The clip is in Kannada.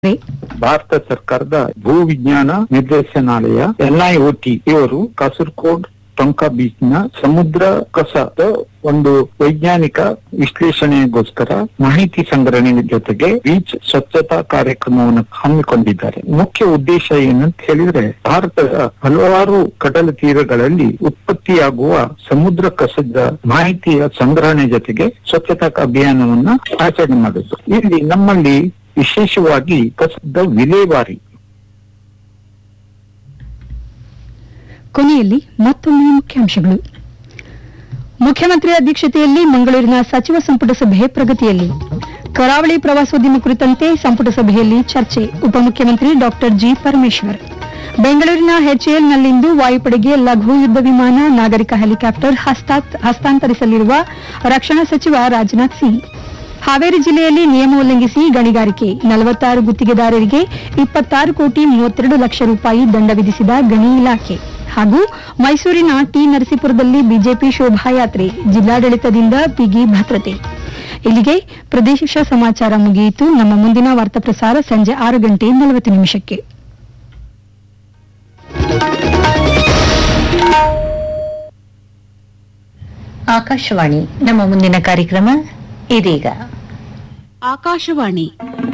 ಭಾರತ ಸರ್ಕಾರದ ಭೂ ವಿಜ್ಞಾನ ನಿರ್ದೇಶನಾಲಯ ಎನ್ಐಒಟಿ ಇವರು ಕಾಸರಗೋಡ್ ಟೊಂಕ ಬೀಚ್ ನ ಸಮುದ್ರ ಕಸದ ಒಂದು ವೈಜ್ಞಾನಿಕ ವಿಶ್ಲೇಷಣೆಗೋಸ್ಕರ ಮಾಹಿತಿ ಸಂಗ್ರಹಣೆ ಜೊತೆಗೆ ಬೀಚ್ ಸ್ವಚ್ಛತಾ ಕಾರ್ಯಕ್ರಮವನ್ನು ಹಮ್ಮಿಕೊಂಡಿದ್ದಾರೆ ಮುಖ್ಯ ಉದ್ದೇಶ ಏನಂತ ಹೇಳಿದ್ರೆ ಭಾರತದ ಹಲವಾರು ಕಡಲ ತೀರಗಳಲ್ಲಿ ಉತ್ಪತ್ತಿಯಾಗುವ ಸಮುದ್ರ ಕಸದ ಮಾಹಿತಿಯ ಸಂಗ್ರಹಣೆ ಜೊತೆಗೆ ಸ್ವಚ್ಛತಾ ಅಭಿಯಾನವನ್ನ ಆಚರಣೆ ಮಾಡುದು ಇಲ್ಲಿ ನಮ್ಮಲ್ಲಿ ವಿಶೇಷವಾಗಿ ಕಸದ ವಿಲೇವಾರಿ ಕೊನೆಯಲ್ಲಿ ಮತ್ತೊಮ್ಮೆ ಮುಖ್ಯಾಂಶಗಳು ಮುಖ್ಯಮಂತ್ರಿ ಅಧ್ಯಕ್ಷತೆಯಲ್ಲಿ ಮಂಗಳೂರಿನ ಸಚಿವ ಸಂಪುಟ ಸಭೆ ಪ್ರಗತಿಯಲ್ಲಿ ಕರಾವಳಿ ಪ್ರವಾಸೋದ್ಯಮ ಕುರಿತಂತೆ ಸಂಪುಟ ಸಭೆಯಲ್ಲಿ ಚರ್ಚೆ ಉಪಮುಖ್ಯಮಂತ್ರಿ ಡಾಕ್ಟರ್ ಜಿ ಪರಮೇಶ್ವರ್ ಬೆಂಗಳೂರಿನ ಎಚ್ಎಎಲ್ನಲ್ಲಿಂದು ವಾಯುಪಡೆಗೆ ಲಘು ಯುದ್ಧ ವಿಮಾನ ನಾಗರಿಕ ಹೆಲಿಕಾಪ್ಟರ್ ಹಸ್ತಾತ್- ಹಸ್ತಾಂತರಿಸಲಿರುವ ರಕ್ಷಣಾ ಸಚಿವ ರಾಜನಾಥ್ ಸಿಂಗ್ ಹಾವೇರಿ ಜಿಲ್ಲೆಯಲ್ಲಿ ನಿಯಮ ಉಲ್ಲಂಘಿಸಿ ಗಣಿಗಾರಿಕೆ ನಲವತ್ತಾರು ಗುತ್ತಿಗೆದಾರರಿಗೆ ಇಪ್ಪತ್ತಾರು ಕೋಟಿ ಮೂವತ್ತೆರಡು ಲಕ್ಷ ರೂಪಾಯಿ ದಂಡ ವಿಧಿಸಿದ ಗಣಿ ಇಲಾಖೆ ಹಾಗೂ ಮೈಸೂರಿನ ಟಿ ನರಸೀಪುರದಲ್ಲಿ ಬಿಜೆಪಿ ಶೋಭಾಯಾತ್ರೆ ಜಿಲ್ಲಾಡಳಿತದಿಂದ ಬಿಗಿ ಭದ್ರತೆ ಇಲ್ಲಿಗೆ ಪ್ರದೇಶ ಸಮಾಚಾರ ಮುಗಿಯಿತು ನಮ್ಮ ಮುಂದಿನ ವಾರ್ತಾ ಪ್ರಸಾರ ಸಂಜೆ ಆರು ಗಂಟೆ ನಲವತ್ತು ನಿಮಿಷಕ್ಕೆ ಆಕಾಶವಾಣಿ ನಮ್ಮ ಮುಂದಿನ ಕಾರ್ಯಕ್ರಮ ಇದೀಗ ಆಕಾಶವಾಣಿ